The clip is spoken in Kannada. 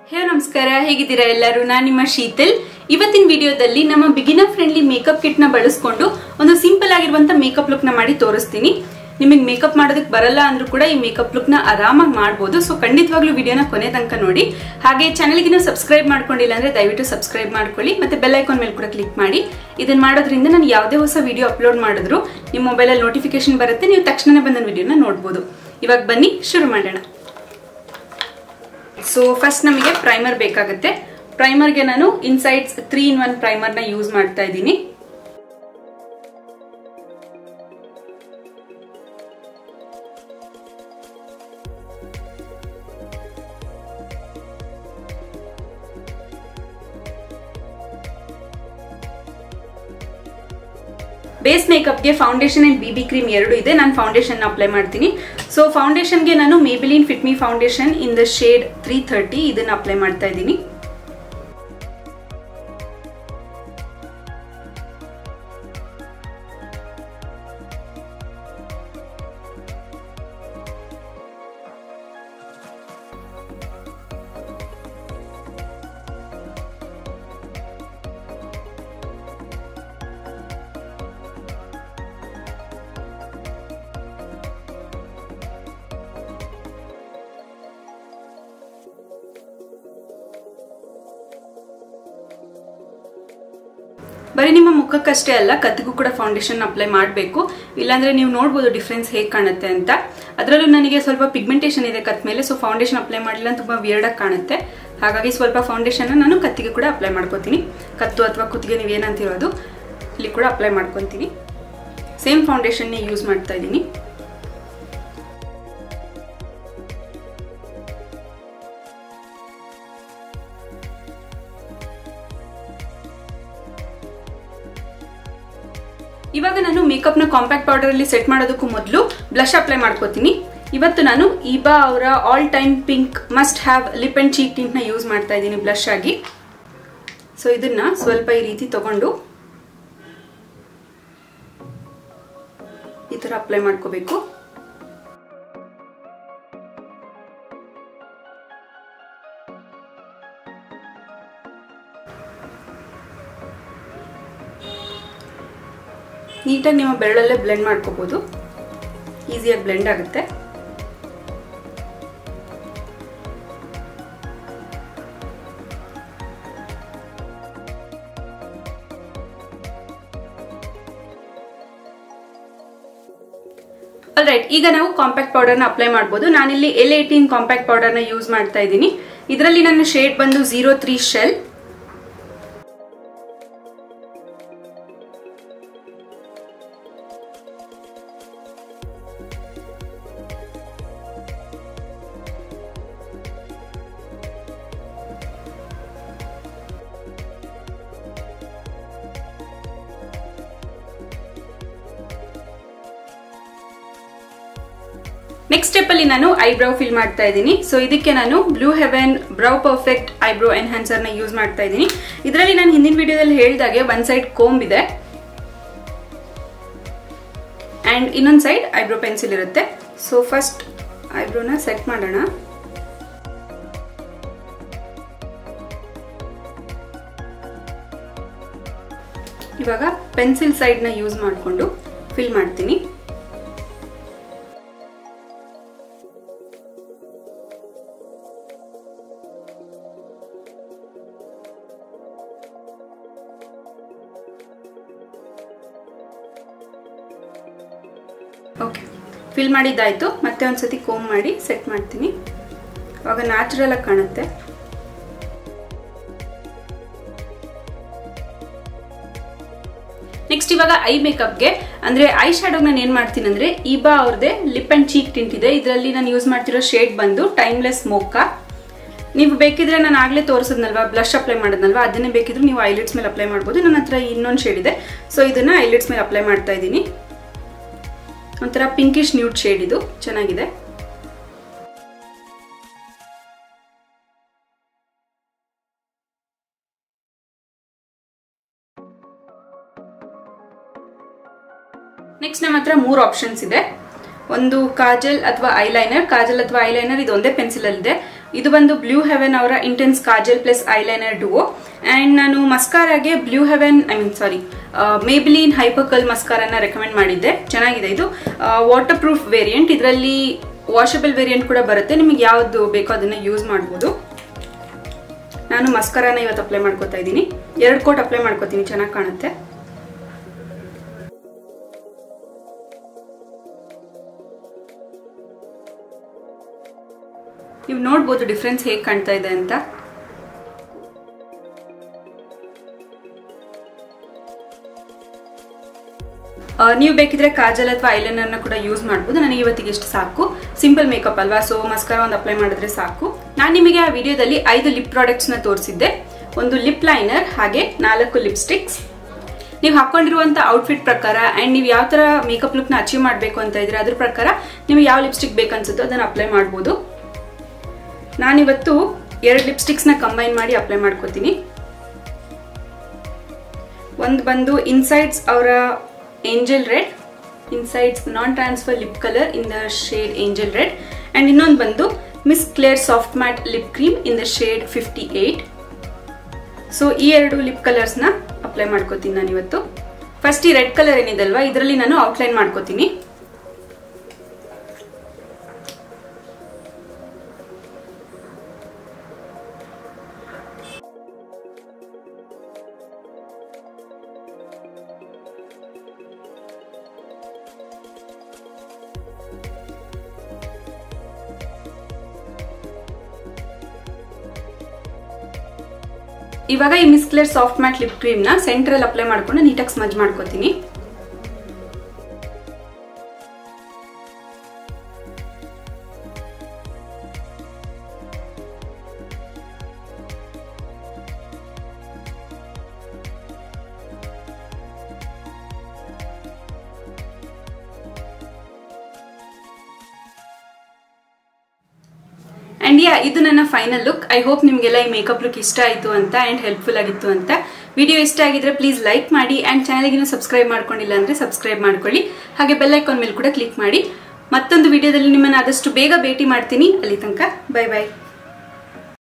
ಹೇ ನಮಸ್ಕಾರ ಹೇಗಿದ್ದೀರಾ ಎಲ್ಲರೂ ನಾನು ನಿಮ್ಮ ಶೀತಲ್ ಇವತ್ತಿನ ವಿಡಿಯೋದಲ್ಲಿ ನಮ್ಮ ಬಿಗಿನರ್ ಫ್ರೆಂಡ್ಲಿ ಮೇಕಪ್ ಕಿಟ್ ನ ಬಳಸ್ಕೊಂಡು ಒಂದು ಸಿಂಪಲ್ ಆಗಿರುವಂತ ಮೇಕಪ್ ಲುಕ್ ನ ಮಾಡಿ ತೋರಿಸ್ತೀನಿ ನಿಮಗೆ ಮೇಕಪ್ ಮಾಡೋದಕ್ಕೆ ಬರಲ್ಲ ಅಂದ್ರೂ ಕೂಡ ಈ ಮೇಕಪ್ ಲುಕ್ ನ ಆರಾಮಾಗಿ ಮಾಡ್ಬೋದು ಸೊ ಖಂಡಿತವಾಗ್ಲೂ ವಿಡಿಯೋನ ಕೊನೆ ತನಕ ನೋಡಿ ಹಾಗೆ ಚಾನಲ್ಗಿನ ಸಬ್ಸ್ಕ್ರೈಬ್ ಮಾಡ್ಕೊಂಡಿಲ್ಲ ಅಂದ್ರೆ ದಯವಿಟ್ಟು ಸಬ್ಸ್ಕ್ರೈಬ್ ಮಾಡ್ಕೊಳ್ಳಿ ಮತ್ತೆ ಬೆಲ್ ಐಕಾನ್ ಮೇಲೆ ಕೂಡ ಕ್ಲಿಕ್ ಮಾಡಿ ಇದನ್ನ ಮಾಡೋದ್ರಿಂದ ನಾನು ಯಾವುದೇ ಹೊಸ ವಿಡಿಯೋ ಅಪ್ಲೋಡ್ ಮಾಡಿದ್ರು ನಿಮ್ಮ ಮೊಬೈಲಲ್ಲಿ ನೋಟಿಫಿಕೇಶನ್ ಬರುತ್ತೆ ನೀವು ತಕ್ಷಣ ಬಂದ ವಿಡಿಯೋನ ನೋಡ್ಬೋದು ಇವಾಗ ಬನ್ನಿ ಶುರು ಮಾಡೋಣ ಸೊ ಫಸ್ಟ್ ನಮಗೆ ಪ್ರೈಮರ್ ಬೇಕಾಗುತ್ತೆ ಪ್ರೈಮರ್ಗೆ ನಾನು ಇನ್ಸೈಡ್ಸ್ ತ್ರೀ ಇನ್ ಒನ್ ಪ್ರೈಮರ್ನ ಯೂಸ್ ಮಾಡ್ತಾ ಇದ್ದೀನಿ ಬೇಸ್ ಮೇಕಪ್ಗೆ ಫೌಂಡೇಶನ್ ಅಂಡ್ ಬಿಬಿ ಕ್ರೀಮ್ ಎರಡು ಇದೆ ನಾನು ಫೌಂಡೇಶನ್ ಅಪ್ಲೈ ಮಾಡ್ತೀನಿ ಸೊ ಫೌಂಡೇಶನ್ಗೆ ನಾನು Maybelline fit me foundation in the shade three thirty ಇದನ್ನ ಅಪ್ಲೈ ಮಾಡ್ತಾ ಇದ್ದೀನಿ ಬರೀ ನಿಮ್ಮ ಮುಖಕ್ಕಷ್ಟೇ ಅಲ್ಲ ಕತ್ತಿಗೂ ಕೂಡ ಫೌಂಡೇಶನ್ ಅಪ್ಲೈ ಮಾಡಬೇಕು ಇಲ್ಲಾಂದ್ರೆ ನೀವು ನೋಡ್ಬೋದು ಡಿಫ್ರೆನ್ಸ್ ಹೇಗೆ ಕಾಣುತ್ತೆ ಅಂತ ಅದರಲ್ಲೂ ನನಗೆ ಸ್ವಲ್ಪ ಪಿಗ್ಮೆಂಟೇಷನ್ ಇದೆ ಕತ್ ಮೇಲೆ ಸೊ ಫೌಂಡೇಶನ್ ಅಪ್ಲೈ ಮಾಡಿಲ್ಲ ತುಂಬಾ ವಿಯರ್ಡ್ ಆಗಿ ಕಾಣುತ್ತೆ ಹಾಗಾಗಿ ಸ್ವಲ್ಪ ಫೌಂಡೇಶನ್ ನಾನು ಕತ್ತಿಗೆ ಕೂಡ ಅಪ್ಲೈ ಮಾಡ್ಕೋತೀನಿ ಕತ್ತು ಅಥವಾ ಕುತ್ತಿಗೆ ನೀವೇನಂತಿರೋದು ಇಲ್ಲಿ ಕೂಡ ಅಪ್ಲೈ ಮಾಡ್ಕೊತೀನಿ ಸೇಮ್ ಫೌಂಡೇಶನ್ನೇ ಯೂಸ್ ಮಾಡ್ತಾ ಇದ್ದೀನಿ ಇವಾಗ ನಾನು ಮೇಕಪ್ ನ ಕಾಂಪ್ಯಾಕ್ಟ್ ಪೌಡರ್ ಅಲ್ಲಿ ಸೆಟ್ ಮಾಡೋದಕ್ಕೂ ಮೊದಲು ಬ್ಲಷ್ ಅಪ್ಲೈ ಮಾಡ್ಕೋತೀನಿ ಇವತ್ತು ನಾನು ಇಬಾ ಅವರ all time pink must have lip and cheek tint ನ ಯೂಸ್ ಮಾಡ್ತಾ ಇದ್ದೀನಿ ಬ್ಲಷ್ ಆಗಿ ಸೊ ಇದನ್ನ ಸ್ವಲ್ಪ ಈ ರೀತಿ ತಗೊಂಡು ಈ ತರ ಅಪ್ಲೈ ಮಾಡ್ಕೋಬೇಕು ನೀಟಾಗಿ ನಿಮ್ಮ ಬೆರಳಲ್ಲೇ ಬ್ಲೆಂಡ್ ಮಾಡ್ಕೋಬಹುದು ಈಸಿಯಾಗಿ ಬ್ಲೆಂಡ್ ಆಗುತ್ತೆ ರೈಟ್ ಈಗ ನಾವು ಕಾಂಪ್ಯಾಕ್ಟ್ ಪೌಡರ್ನ ಅಪ್ಲೈ ಮಾಡಬಹುದು ನಾನಿಲ್ಲಿ ಎಲ್ ಏಟೀನ್ ಕಾಂಪ್ಯಾಕ್ಟ್ ಪೌಡರ್ನ ಯೂಸ್ ಮಾಡ್ತಾ ಇದ್ದೀನಿ ಇದರಲ್ಲಿ ನನ್ನ ಶೇಡ್ ಬಂದು zero three shell next step ಅಲ್ಲಿ ನಾನು ಐಬ್ರೌ ಫಿಲ್ ಮಾಡ್ತಾ ಇದ್ದೀನಿ ಸೊ ಇದಕ್ಕೆ ನಾನು Blue Heaven brow perfect eyebrow enhancer ನ ಯೂಸ್ ಮಾಡ್ತಾ ಇದ್ದೀನಿ ಇದರಲ್ಲಿ ನಾನು ಹಿಂದಿನ ವಿಡಿಯೋದಲ್ಲಿ ಹೇಳಿದಾಗೆ ಒಂದ್ ಸೈಡ್ ಕೋಂಬ್ ಇದೆ ಅಂಡ್ ಇನ್ನೊಂದ್ ಸೈಡ್ ಐಬ್ರೋ ಪೆನ್ಸಿಲ್ ಇರುತ್ತೆ ಸೊ ಫಸ್ಟ್ ಐಬ್ರೋನ ಸೆಟ್ ಮಾಡೋಣ ಇವಾಗ ಪೆನ್ಸಿಲ್ ಸೈಡ್ ನ ಯೂಸ್ ಮಾಡಿಕೊಂಡು ಫಿಲ್ ಮಾಡ್ತೀನಿ ಓಕೆ ಫಿಲ್ ಮಾಡಿದ್ದಾಯ್ತು ಮತ್ತೆ ಒಂದ್ಸತಿ ಕೋಮ್ ಮಾಡಿ ಸೆಟ್ ಮಾಡ್ತೀನಿ ಅವಾಗ ನ್ಯಾಚುರಲ್ ಆಗಿ ಕಾಣುತ್ತೆ ನೆಕ್ಸ್ಟ್ ಇವಾಗ ಐ ಮೇಕಪ್ಗೆ ಅಂದ್ರೆ ಐ ಶ್ಯಾಡೋಗ್ ನಾನು ಏನ್ ಮಾಡ್ತೀನಿ ಅಂದ್ರೆ ಇಬಾ ಅವ್ರದೇ ಲಿಪ್ ಅಂಡ್ ಚೀಕ್ ಟಿಂಟ್ ಇದೆ ಇದರಲ್ಲಿ ನಾನು ಯೂಸ್ ಮಾಡ್ತಿರೋ ಶೇಡ್ ಬಂದು ಟೈಮ್ಲೆಸ್ ಮೋಕಾ ನೀವು ಬೇಕಿದ್ರೆ ನಾನು ಆಗ್ಲೇ ತೋರಿಸಿದ್ನಲ್ವಾ ಬ್ಲಷ್ ಅಪ್ಲೈ ಮಾಡಿದ್ನಲ್ವಾ ಅದನ್ನೇ ಬೇಕಿದ್ರೆ ನೀವು ಐಲಿಟ್ಸ್ ಮೇಲೆ ಅಪ್ಲೈ ಮಾಡ್ಬೋದು ನನ್ನ ಹತ್ರ ಇನ್ನೊಂದು ಶೇಡ್ ಇದೆ ಸೊ ಇದನ್ನ ಐಲಿಟ್ಸ್ ಮೇಲೆ ಅಪ್ಲೈ ಮಾಡ್ತಾ ಇದ್ದೀನಿ ಒಂಥರ ಪಿಂಕಿಶ್ ನ್ಯೂಡ್ ಶೇಡ್ ಇದು ಚೆನ್ನಾಗಿದೆ ನೆಕ್ಸ್ಟ್ ನಮ್ಮ ಹತ್ರ ಮೂರು ಆಪ್ಷನ್ಸ್ ಇದೆ ಒಂದು ಕಾಜಲ್ ಅಥವಾ ಐಲೈನರ್ ಕಾಜಲ್ ಅಥವಾ ಐಲೈನರ್ ಇದು ಒಂದೇ ಪೆನ್ಸಿಲ್ ಅಲ್ಲಿದೆ ಇದು ಬಂದು ಬ್ಲೂ ಹೆವೆನ್ ಅವರ intense kajal plus eyeliner duo and ನಾನು ಮಸ್ಕಾರಾಗೆ Blue Heaven I mean sorry Maybelline hyper curl ಮಸ್ಕಾರನ ರೆಕಮೆಂಡ್ ಮಾಡಿದ್ದೆ ಚೆನ್ನಾಗಿದೆ ಇದು ವಾಟರ್ ಪ್ರೂಫ್ ವೇರಿಯಂಟ್ ಇದರಲ್ಲಿ ವಾಷಬಲ್ ವೇರಿಯಂಟ್ ಕೂಡ ಬರುತ್ತೆ ನಿಮಗೆ ಯಾವ್ದು ಬೇಕೋ ಅದನ್ನ ಯೂಸ್ ಮಾಡ್ಬೋದು ನಾನು ಮಸ್ಕರಾನ ಇವತ್ತು ಅಪ್ಲೈ ಮಾಡ್ಕೋತಾ ಇದ್ದೀನಿ ಎರಡು ಕೋಟ್ ಅಪ್ಲೈ ಮಾಡ್ಕೋತೀನಿ ಚೆನ್ನಾಗಿ ಕಾಣುತ್ತೆ ನೀವು ನೋಡ್ಬೋದು ಡಿಫ್ರೆನ್ಸ್ ಹೇಗೆ ಕಾಣ್ತಾ ಇದೆ ಅಂತ ನೀವು ಬೇಕಿದ್ರೆ ಕಾಜಲ್ ಅಥವಾ ಐಲೈನರ್ನ ಕೂಡ ಯೂಸ್ ಮಾಡ್ಬೋದು ನನಗೆ ಇವತ್ತಿಗೆ ಎಷ್ಟು ಸಾಕು ಸಿಂಪಲ್ ಮೇಕಪ್ ಅಲ್ವಾ ಸೊ ಮಸ್ಕರ ಒಂದು ಅಪ್ಲೈ ಮಾಡಿದ್ರೆ ಸಾಕು ನಾನು ನಿಮಗೆ ಆ ವಿಡಿಯೋದಲ್ಲಿ ಐದು ಲಿಪ್ ಪ್ರಾಡಕ್ಟ್ಸ್ನ ತೋರಿಸಿದ್ದೆ ಒಂದು ಲಿಪ್ ಲೈನರ್ ಹಾಗೆ ನಾಲ್ಕು ಲಿಪ್ಸ್ಟಿಕ್ಸ್ ನೀವು ಹಾಕೊಂಡಿರುವಂಥ ಔಟ್ಫಿಟ್ ಪ್ರಕಾರ ಆ್ಯಂಡ್ ನೀವು ಯಾವ ಥರ ಮೇಕಪ್ ಲುಕ್ನ ಅಚೀವ್ ಮಾಡಬೇಕು ಅಂತ ಇದ್ರೆ ಅದ್ರ ಪ್ರಕಾರ ನಿಮಗೆ ಯಾವ ಲಿಪ್ಸ್ಟಿಕ್ ಬೇಕನ್ಸುತ್ತೋ ಅದನ್ನು ಅಪ್ಲೈ ಮಾಡ್ಬೋದು ನಾನಿವತ್ತು ಎರಡು ಲಿಪ್ಸ್ಟಿಕ್ಸ್ನ ಕಂಬೈನ್ ಮಾಡಿ ಅಪ್ಲೈ ಮಾಡ್ಕೋತೀನಿ ಒಂದು ಬಂದು ಇನ್ಸೈಡ್ಸ್ ಅವರ angel red insights non transfer lip colour in the shade angel red and ಇನ್ನೊಂದು ಬಂದು miss Claire soft matte lip cream in the shade fifty eight so ಈ ಎರಡು ಲಿಪ್ ಕಲರ್ಸ್ನ ಅಪ್ಲೈ ಮಾಡ್ಕೋತೀನಿ ನಾನು ಇವತ್ತು ಫಸ್ಟ್ ಈ ರೆಡ್ ಕಲರ್ ಏನಿದಲ್ವಾ ಇದರಲ್ಲಿ ನಾನು ಔಟ್ಲೈನ್ ಮಾಡ್ಕೋತೀನಿ ಇವಾಗ ಈ Miss Claire soft matte lip cream ನ ಸೆಂಟ್ರಲ್ ಅಪ್ಲೈ ಮಾಡ್ಕೊಂಡು ನೀಟಾಗಿ ಸ್ಮಜ್ ಮಾಡ್ಕೋತೀನಿ ಅಂಡ್ ಯಾ ಇದು ನನ್ನ ಫೈನಲ್ ಲುಕ್ ಐ ಹೋಪ್ ನಿಮಗೆಲ್ಲ ಈ ಮೇಕಪ್ ಲುಕ್ ಇಷ್ಟ ಆಯಿತು ಅಂತ ಆ್ಯಂಡ್ ಹೆಲ್ಪ್ಫುಲ್ ಆಗಿತ್ತು ಅಂತ ವಿಡಿಯೋ ಇಷ್ಟ ಆಗಿದ್ರೆ ಪ್ಲೀಸ್ ಲೈಕ್ ಮಾಡಿ ಆ್ಯಂಡ್ ಚಾನಲ್ಗಿನ ಸಬ್ಸ್ಕ್ರೈಬ್ ಮಾಡ್ಕೊಂಡಿಲ್ಲ ಅಂದರೆ ಸಬ್ಸ್ಕ್ರೈಬ್ ಮಾಡ್ಕೊಳ್ಳಿ ಹಾಗೆ ಬೆಲ್ ಐಕಾನ್ ಮೇಲೆ ಕೂಡ ಕ್ಲಿಕ್ ಮಾಡಿ ಮತ್ತೊಂದು ವಿಡಿಯೋದಲ್ಲಿ ನಿಮ್ಮನ್ನು ಆದಷ್ಟು ಬೇಗ ಭೇಟಿ ಮಾಡ್ತೀನಿ ಅಲ್ಲಿ ತನಕ ಬೈ ಬಾಯ್